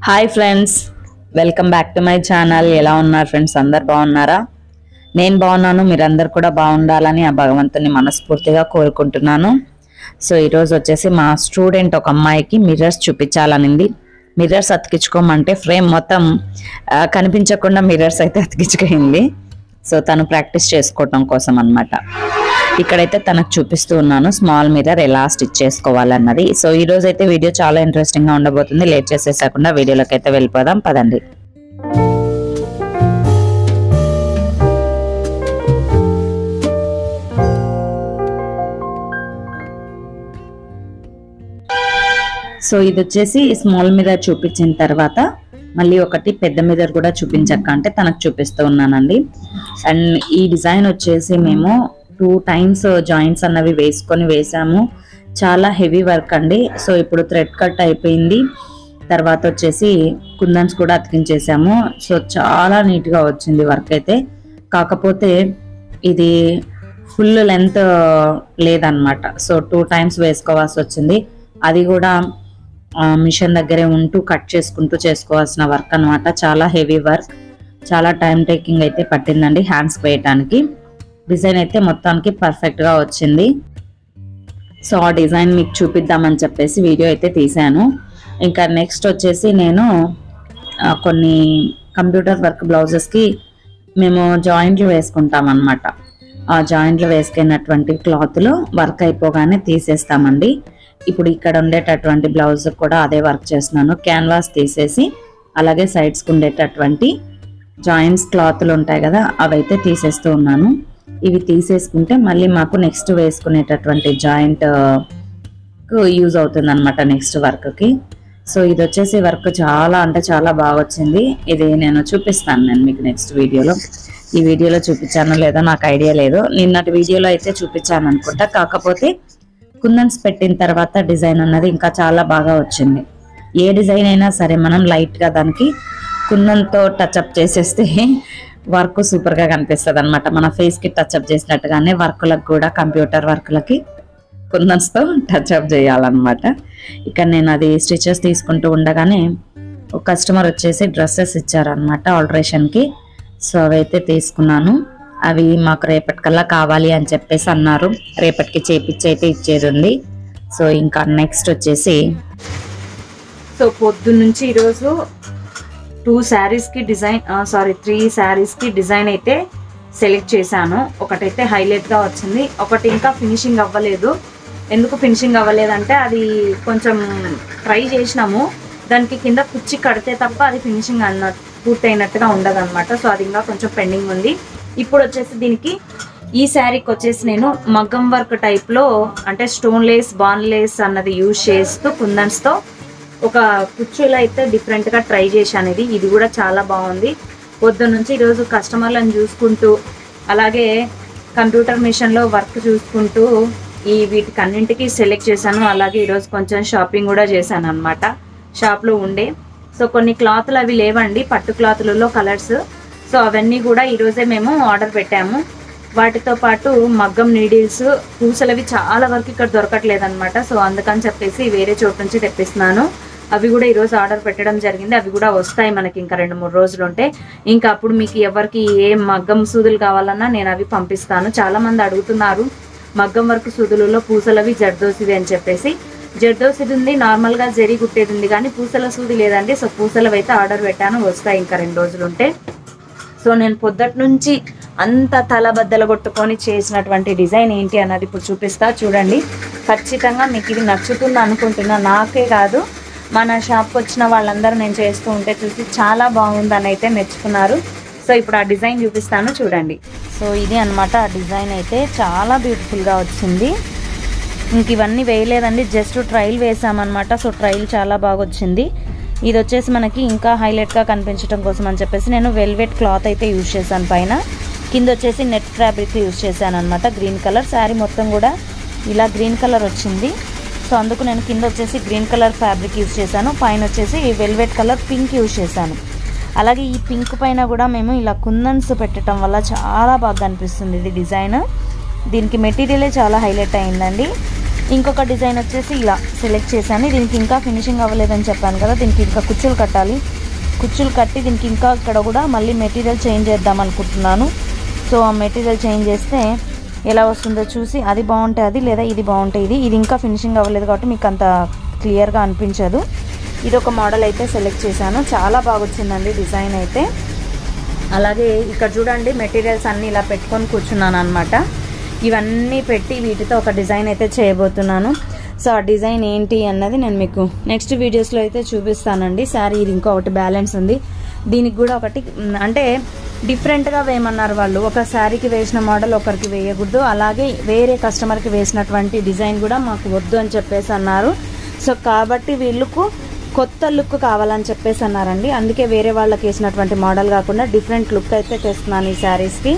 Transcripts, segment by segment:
hi friends welcome back to my channel ఎలా ఉన్నారు friends అందరు బాగున్నారా నేను బాగున్నాను మీరందరు కూడా బాగుండాలని ఆ భగవంతుని మనస్ఫూర్తిగా కోరుకుంటున్నాను సో ఈరోజు వచ్చేసి మా స్టూడెంట్ ఒక అమ్మాయికి మిర్రర్స్ చూపించాలనింది మిర్రర్స్ అతికించుకోమంటే ఫ్రేమ్ మొత్తం ఆ, కనిపించకుండా మిర్రర్స్ అయితే అతికించుకుంది సో తను ప్రాక్టీస్ చేసుకోవటం కోసం అన్నమాట ఇక్కడైతే తనకు చూపిస్తూ ఉన్నాను స్మాల్ మిర్రర్ ఎలా స్టిచ్ చేసుకోవాలన్నది సో ఈ రోజు అయితే వీడియో చాలా ఇంట్రెస్టింగ్ గా ఉండబోతుంది లేట్ చేసేసకుండా వీడియోలోకి అయితే వెళ్ళిపోదాం పదండి సో ఇది వచ్చేసి స్మాల్ మిర్రర్ చూపించిన తర్వాత మళ్ళీ ఒకటి పెద్ద మిర్రర్ కూడా చూపించక్క అంటే తనకు చూపిస్తూ ఉన్నానండి అండ్ ఈ డిజైన్ వచ్చేసి మేము టూ టైమ్స్ జాయింట్స్ అన్నవి వేసుకొని వేసాము చాలా హెవీ వర్క్ అండి సో ఇప్పుడు థ్రెడ్ కట్ అయిపోయింది తర్వాత వచ్చేసి కుందన్స్ కూడా అతికించేసాము సో చాలా నీట్గా వచ్చింది వర్క్ అయితే కాకపోతే ఇది ఫుల్ లెంత్ లేదనమాట సో టూ టైమ్స్ వేసుకోవాల్సి వచ్చింది అది కూడా మిషన్ దగ్గరే ఉంటూ కట్ చేసుకుంటూ చేసుకోవాల్సిన వర్క్ అన్నమాట చాలా హెవీ వర్క్ చాలా టైం టేకింగ్ అయితే పట్టిందండి హ్యాండ్స్ వేయటానికి డిజైన్ అయితే మొత్తానికి పర్ఫెక్ట్ గా వచ్చింది సో ఆ డిజైన్ మీకు చూపిద్దామని చెప్పేసి వీడియో అయితే తీశాను ఇంకా నెక్స్ట్ వచ్చేసి నేను ఆ, కొన్ని కంప్యూటర్ వర్క్ బ్లౌజెస్కి మేము జాయింట్లు వేసుకుంటాం అన్నమాట ఆ జాయింట్లు వేసుకున్నటువంటి క్లాత్లో వర్క్ అయిపోగానే తీసేస్తామండి ఇప్పుడు ఇక్కడ ఉండేటటువంటి బ్లౌజ్ కూడా అదే వర్క్ చేస్తున్నాను క్యాన్వాస్ తీసేసి అలాగే సైడ్స్కి ఉండేటటువంటి జాయింట్స్ క్లాత్లు ఉంటాయి కదా అవైతే తీసేస్తూ ఉన్నాను ఇవి తీసేసుకుంటే మళ్ళీ మాకు నెక్స్ట్ వేసుకునేటటువంటి జాయింట్ యూజ్ అవుతుంది అనమాట నెక్స్ట్ వర్క్కి సో ఇది వచ్చేసి వర్క్ చాలా అంటే చాలా బాగా వచ్చింది ఇది నేను చూపిస్తాను నేను మీకు నెక్స్ట్ వీడియోలో ఈ వీడియోలో చూపించానో లేదో నాకు ఐడియా లేదు నిన్నటి వీడియోలో అయితే చూపించాను అనుకుంటా కాకపోతే కుందన్స్ పెట్టిన తర్వాత డిజైన్ అన్నది ఇంకా చాలా బాగా వచ్చింది ఏ డిజైన్ అయినా సరే మనం లైట్గా దానికి కుందంతో టచ్అప్ చేసేస్తే వర్క్ సూపర్గా కనిపిస్తుంది అనమాట మన ఫేస్కి టచ్అప్ చేసినట్టుగానే వర్కులకు కూడా కంప్యూటర్ వర్కులకి కుందన్స్తో టచ్అప్ చేయాలన్నమాట ఇక్కడ నేను అది స్టిచెస్ తీసుకుంటూ ఉండగానే ఒక కస్టమర్ వచ్చేసి డ్రెస్సెస్ ఇచ్చారనమాట ఆల్టరేషన్కి సో అవైతే తీసుకున్నాను అవి మాకు రేపటికల్లా కావాలి అని చెప్పేసి అన్నారు రేపటికి చేపిచ్చి అయితే ఇచ్చేది ఉంది సో ఇంకా నెక్స్ట్ వచ్చేసి సో పొద్దున్న నుంచి ఈరోజు టూ శారీస్కి డిజైన్ సారీ త్రీ శారీస్కి డిజైన్ అయితే సెలెక్ట్ చేశాను ఒకటైతే హైలైట్గా వచ్చింది ఒకటి ఇంకా ఫినిషింగ్ అవ్వలేదు ఎందుకు ఫినిషింగ్ అవ్వలేదంటే అది కొంచెం ట్రై చేసినాము దానికి కింద కుచ్చి కడితే తప్ప అది ఫినిషింగ్ అన్న పూర్తయినట్టుగా ఉండదు అనమాట సో అది ఇంకా కొంచెం పెండింగ్ ఉంది ఇప్పుడు వచ్చేసి దీనికి ఈ శారీకి వచ్చేసి నేను మగ్గం వర్క్ టైప్లో అంటే స్టోన్ లేస్ బాన్ లేస్ అన్నది యూజ్ చేస్తూ కుందన్స్తో ఒక కుర్చీలో అయితే డిఫరెంట్ గా ట్రై చేశాను ఇది ఇది కూడా చాలా బాగుంది పొద్దున్న నుంచి ఈరోజు కస్టమర్లను చూసుకుంటూ అలాగే కంప్యూటర్ మిషన్ లో వర్క్ చూసుకుంటూ ఈ వీటికి అన్నింటికి సెలెక్ట్ చేశాను అలాగే ఈరోజు కొంచెం షాపింగ్ కూడా చేశాను అనమాట షాప్లో ఉండే సో కొన్ని క్లాతులు అవి లేవండి పట్టు క్లాతులలో కలర్స్ సో అవన్నీ కూడా ఈరోజే మేము ఆర్డర్ పెట్టాము వాటితో పాటు మగ్గం నీడిల్స్ పూసలవి చాలా వరకు ఇక్కడ దొరకట్లేదు అనమాట సో అందుకని చెప్పేసి వేరే చోటు నుంచి తెప్పిస్తున్నాను అవి కూడా ఈరోజు ఆర్డర్ పెట్టడం జరిగింది అవి కూడా వస్తాయి మనకి ఇంకా రెండు మూడు రోజులు ఉంటే ఇంకా అప్పుడు మీకు ఎవరికి ఏ మగ్గం సూదులు కావాలన్నా నేను అవి పంపిస్తాను చాలా మంది అడుగుతున్నారు మగ్గం వర్క్ సూదులలో పూసలవి జర్దోసిది అని చెప్పేసి జర్దోసిది ఉంది నార్మల్గా జరి కుట్టేది ఉంది కానీ పూసల సూది లేదండి సో పూసలవి అయితే ఆర్డర్ పెట్టాను వస్తాయి ఇంకా రెండు రోజులు ఉంటే సో నేను పొద్దుటి నుంచి అంత తల బద్దలు కొట్టుకొని చేసినటువంటి డిజైన్ ఏంటి అన్నది ఇప్పుడు చూపిస్తా చూడండి ఖచ్చితంగా మీకు ఇది నచ్చుతుంది అనుకుంటున్నా నాకే కాదు మన షాప్కి వచ్చిన వాళ్ళందరూ నేను చేస్తూ ఉంటే చూసి చాలా బాగుందని అయితే మెచ్చుకున్నారు సో ఇప్పుడు ఆ డిజైన్ చూపిస్తాను చూడండి సో ఇది అన్నమాట ఆ డిజైన్ అయితే చాలా బ్యూటిఫుల్గా వచ్చింది ఇంక ఇవన్నీ వేయలేదండి జస్ట్ ట్రైల్ వేసామన్నమాట సో ట్రైల్ చాలా బాగా వచ్చింది ఇది వచ్చేసి మనకి ఇంకా హైలైట్గా కనిపించడం కోసం అని చెప్పేసి నేను వెల్వెట్ క్లాత్ అయితే యూజ్ చేశాను పైన కింద వచ్చేసి నెట్ ఫ్యాబ్రిక్ యూజ్ చేశాను అనమాట గ్రీన్ కలర్ శారీ మొత్తం కూడా ఇలా గ్రీన్ కలర్ వచ్చింది సో అందుకు నేను కింద వచ్చేసి గ్రీన్ కలర్ ఫ్యాబ్రిక్ యూజ్ చేశాను పైన వచ్చేసి వెల్వెట్ కలర్ పింక్ యూజ్ చేశాను అలాగే ఈ పింక్ పైన కూడా మేము ఇలా కుందన్స్ పెట్టడం వల్ల చాలా బాగా కనిపిస్తుంది ఇది డిజైన్ దీనికి మెటీరియలే చాలా హైలైట్ అయిందండి ఇంకొక డిజైన్ వచ్చేసి ఇలా సెలెక్ట్ చేశాను దీనికి ఇంకా ఫినిషింగ్ అవ్వలేదని చెప్పాను కదా దీనికి ఇంకా కుచ్చులు కట్టాలి కుచ్చులు కట్టి దీనికి ఇంకా ఇక్కడ కూడా మళ్ళీ మెటీరియల్ చేంజ్ చేద్దాం అనుకుంటున్నాను సో ఆ మెటీరియల్ చేంజ్ చేస్తే ఎలా వస్తుందో చూసి అది బాగుంటే అది లేదా ఇది బాగుంటే ఇది ఇది ఇంకా ఫినిషింగ్ అవ్వలేదు కాబట్టి మీకు అంత క్లియర్గా అనిపించదు ఇది ఒక మోడల్ అయితే సెలెక్ట్ చేశాను చాలా బాగా వచ్చిందండి డిజైన్ అయితే అలాగే ఇక్కడ చూడండి మెటీరియల్స్ అన్నీ ఇలా పెట్టుకొని కూర్చున్నాను అనమాట ఇవన్నీ పెట్టి వీటితో ఒక డిజైన్ అయితే చేయబోతున్నాను సో ఆ డిజైన్ ఏంటి అన్నది నేను మీకు నెక్స్ట్ వీడియోస్లో అయితే చూపిస్తానండి శారీ ఇది ఇంకొకటి బ్యాలెన్స్ ఉంది దీనికి కూడా ఒకటి మ్, అంటే డిఫరెంట్గా వేయమన్నారు వాళ్ళు ఒక శారీకి వేసిన మోడల్ ఒకరికి వేయకూడదు అలాగే వేరే కస్టమర్కి వేసినటువంటి డిజైన్ కూడా మాకు వద్దు అని చెప్పేసి అన్నారు సో కాబట్టి వీళ్ళకు కొత్త లుక్ కావాలని చెప్పేసి అన్నారండి అందుకే వేరే వాళ్ళకి వేసినటువంటి మోడల్ కాకుండా డిఫరెంట్ లుక్ అయితే తెస్తున్నాను ఈ శారీస్కి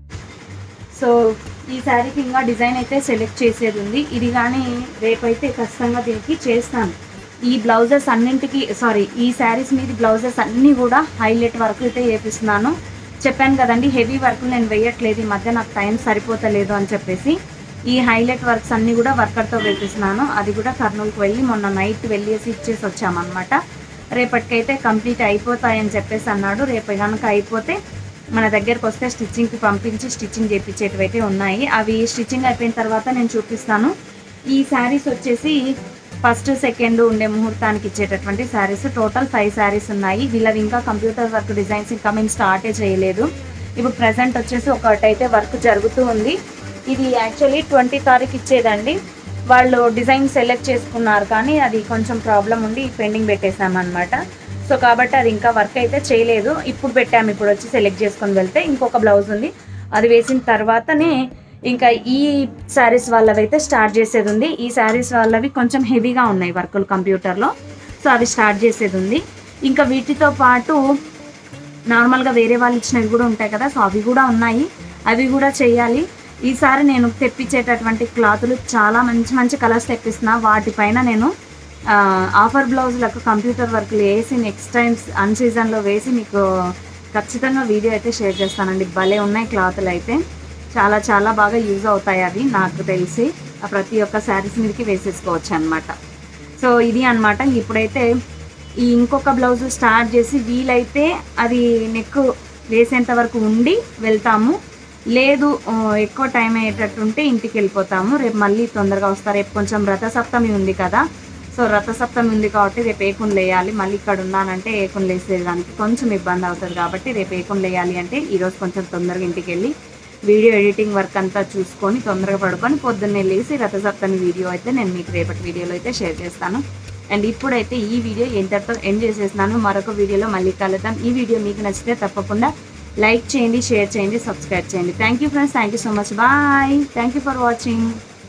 సో ఈ శారీకి ఇంకా డిజైన్ అయితే సెలెక్ట్ చేసేది ఉంది ఇది కానీ రేపైతే ఖచ్చితంగా దీనికి చేస్తాను ఈ బ్లౌజెస్ అన్నింటికి సారీ ఈ శారీస్ మీద బ్లౌజెస్ అన్నీ కూడా హైలైట్ వర్క్ అయితే వేపిస్తున్నాను చెప్పాను కదండి హెవీ వర్క్ నేను వేయట్లేదు ఈ మధ్య నాకు టైం సరిపోతలేదు అని చెప్పేసి ఈ హైలైట్ వర్క్స్ అన్నీ కూడా వర్కర్తో వేపిస్తున్నాను అది కూడా కర్నూలుకి వెళ్ళి మొన్న నైట్ వెళ్ళేసి ఇచ్చేసి వచ్చామన్నమాట రేపటికైతే కంప్లీట్ అయిపోతాయని చెప్పేసి అన్నాడు రేపు కనుక అయిపోతే మన దగ్గరకు వస్తే స్టిచ్చింగ్కి పంపించి స్టిచ్చింగ్ చేయించేటివి అయితే ఉన్నాయి అవి స్టిచ్చింగ్ అయిపోయిన తర్వాత నేను చూపిస్తాను ఈ శారీస్ వచ్చేసి ఫస్ట్ సెకండ్ ఉండే ముహూర్తానికి ఇచ్చేటటువంటి శారీస్ టోటల్ ఫైవ్ శారీస్ ఉన్నాయి వీళ్ళవి ఇంకా కంప్యూటర్ వర్క్ డిజైన్స్ ఇంకా మేము స్టార్టే చేయలేదు ఇప్పుడు ప్రజెంట్ వచ్చేసి ఒకటైతే వర్క్ జరుగుతూ ఉంది ఇది యాక్చువల్లీ ట్వంటీ తారీఖు ఇచ్చేదండి వాళ్ళు డిజైన్ సెలెక్ట్ చేసుకున్నారు కానీ అది కొంచెం ప్రాబ్లం ఉండి పెండింగ్ పెట్టేశామన్నమాట సో కాబట్టి అది ఇంకా వర్క్ అయితే చేయలేదు ఇప్పుడు పెట్టాము ఇప్పుడు వచ్చి సెలెక్ట్ చేసుకొని వెళ్తే ఇంకొక బ్లౌజ్ ఉంది అది వేసిన తర్వాతనే ఇంకా ఈ శారీస్ వాళ్ళవి అయితే స్టార్ట్ చేసేది ఉంది ఈ శారీస్ వాళ్ళవి కొంచెం హెవీగా ఉన్నాయి వర్కులు కంప్యూటర్లో సో అవి స్టార్ట్ చేసేది ఉంది ఇంకా వీటితో పాటు నార్మల్గా వేరే వాళ్ళు ఇచ్చినవి కూడా ఉంటాయి కదా సో అవి కూడా ఉన్నాయి అవి కూడా చేయాలి ఈసారి నేను తెప్పించేటటువంటి క్లాతులు చాలా మంచి మంచి కలర్స్ తెప్పిస్తున్నా వాటిపైన నేను ఆ, ఆఫర్ బ్లౌజులకు కంప్యూటర్ వర్క్లు వేసి నెక్స్ట్ టైమ్స్ అన్ సీజన్లో వేసి మీకు ఖచ్చితంగా వీడియో అయితే షేర్ చేస్తానండి భలే ఉన్నాయి క్లాతులు అయితే చాలా చాలా బాగా యూజ్ అవుతాయి అవి నాకు తెలిసి ఆ ప్రతి ఒక్క శారీస్ మీదకి వేసేసుకోవచ్చు అనమాట సో ఇది అన్నమాట ఇప్పుడైతే ఈ ఇంకొక బ్లౌజ్ స్టార్ట్ చేసి వీలైతే అది నెక్ వేసేంత వరకు ఉండి వెళ్తాము లేదు ఆ, ఎక్కువ టైం అయ్యేటట్టుంటే ఇంటికి వెళ్ళిపోతాము రేపు మళ్ళీ తొందరగా వస్తారు రేపు కొంచెం రథసప్తమి ఉంది కదా సో రథసప్తమి ఉంది కాబట్టి రేపు ఏకుని లేయాలి మళ్ళీ ఇక్కడ ఉన్నానంటే ఏకుని లేసేదానికి కొంచెం ఇబ్బంది అవుతుంది కాబట్టి రేపు ఏకుని లేయాలి అంటే ఈరోజు కొంచెం తొందరగా ఇంటికి వెళ్ళి వీడియో ఎడిటింగ్ వర్క్ అంతా చూసుకొని తొందరగా పడుకొని పొద్దున్నే లేసి రథసప్తమి వీడియో అయితే నేను మీకు రేపటి వీడియోలో అయితే షేర్ చేస్తాను అండ్ ఇప్పుడైతే ఈ వీడియో ఎంతటితో ఎండ్ చేసేస్తున్నాను మరొక వీడియోలో మళ్ళీ కలుద్దాం ఈ వీడియో మీకు నచ్చితే తప్పకుండా లైక్ చేయండి షేర్ చేయండి సబ్స్క్రైబ్ చేయండి thank you friends thank you so much bye thank you for watching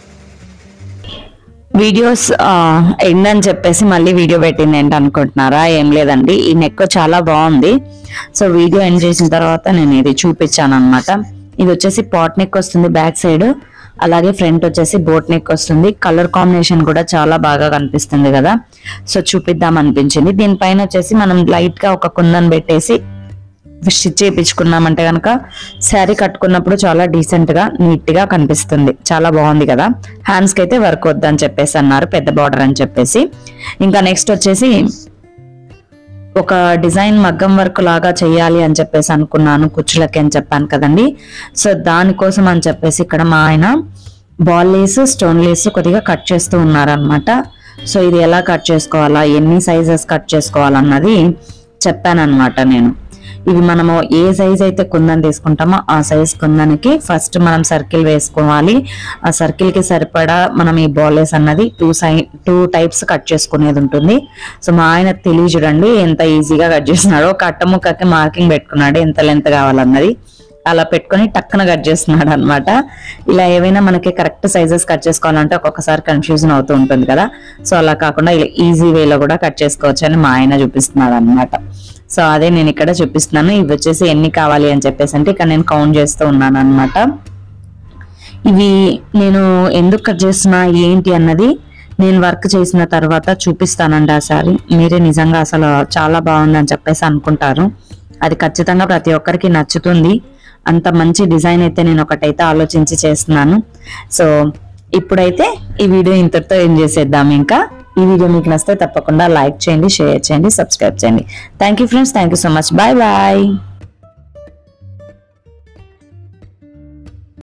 videos end అని చెప్పేసి మళ్ళీ వీడియో పెట్టింది ఏంటి అనుకుంటున్నారా ఏం లేదండి ఈ నెక్ చాలా బాగుంది సో వీడియో ఎండ్ చేసిన తర్వాత నేను ఇది చూపించాను అనమాట ఇది వచ్చేసి పాట్ నెక్ వస్తుంది బ్యాక్ సైడ్ అలాగే ఫ్రంట్ వచ్చేసి బోట్ నెక్ వస్తుంది కలర్ కాంబినేషన్ కూడా చాలా బాగా కనిపిస్తుంది కదా సో చూపిద్దాం అనిపించింది దీనిపైన వచ్చేసి మనం లైట్ గా ఒక కుందన్ పెట్టేసి స్టిచ్ చేయించుకున్నామంటే కనుక శారీ కట్టుకున్నప్పుడు చాలా డీసెంట్ గా నీట్ గా కనిపిస్తుంది చాలా బాగుంది కదా హ్యాండ్స్ కి అయితే వర్క్ వద్దని చెప్పేసి అన్నారు పెద్ద బార్డర్ అని చెప్పేసి ఇంకా నెక్స్ట్ వచ్చేసి ఒక డిజైన్ మగ్గం వర్క్ లాగా చేయాలి అని చెప్పేసి అనుకున్నాను కుచ్చులకి అని చెప్పాను కదండి సో దానికోసం అని చెప్పేసి ఇక్కడ మా ఆయన బాల్ లేస్ స్టోన్ లేస్ కొద్దిగా కట్ చేస్తూ ఉన్నారనమాట సో ఇది ఎలా కట్ చేసుకోవాలా ఎన్ని సైజెస్ కట్ చేసుకోవాలన్నది చెప్పానన్నమాట నేను ఇవి మనము ఏ సైజ్ అయితే కుందన్ తీసుకుంటామో ఆ సైజ్ కుందనికి ఫస్ట్ మనం సర్కిల్ వేసుకోవాలి ఆ సర్కిల్ కి సరిపడా మనం ఈ బాలెస్ అన్నది టూ సై టూ టైప్స్ కట్ చేసుకునేది ఉంటుంది సో మా ఆయన తెలియ చూడండి ఎంత ఈజీగా కట్ చేస్తున్నాడో కట్ట ముక్కకి మార్కింగ్ పెట్టుకున్నాడు ఎంత లెంత్ కావాలన్నది అలా పెట్టుకొని టక్కున కట్ చేస్తున్నాడు అనమాట ఇలా ఏవైనా మనకి కరెక్ట్ సైజెస్ కట్ చేసుకోవాలంటే ఒక్కొక్కసారి కన్ఫ్యూజన్ అవుతూ ఉంటుంది కదా సో అలా కాకుండా ఇలా ఈజీ వేలో కూడా కట్ చేసుకోవచ్చు అని మా ఆయన చూపిస్తున్నాడు అనమాట సో అదే నేను ఇక్కడ చూపిస్తున్నాను ఇవి వచ్చేసి ఎన్ని కావాలి అని చెప్పేసి అంటే ఇక్కడ నేను కౌంట్ చేస్తూ ఉన్నాను అనమాట ఇవి నేను ఎందుకు కట్ చేస్తున్నా ఏంటి అన్నది నేను వర్క్ చేసిన తర్వాత చూపిస్తానండి ఆ సారీ మీరే నిజంగా అసలు చాలా బాగుందని చెప్పేసి అనుకుంటారు అది ఖచ్చితంగా ప్రతి ఒక్కరికి నచ్చుతుంది అంత మంచి డిజైన్ అయితే నేను ఒకటైతే ఆలోచించి చేస్తున్నాను సో ఇప్పుడైతే ఈ వీడియో ఇంతటితో ఏం చేసేద్దాం ఇంకా ఈ వీడియో మీకు నచ్చితే తప్పకుండా లైక్ చేయండి షేర్ చేయండి సబ్స్క్రైబ్ చేయండి thank you friends thank you so much bye bye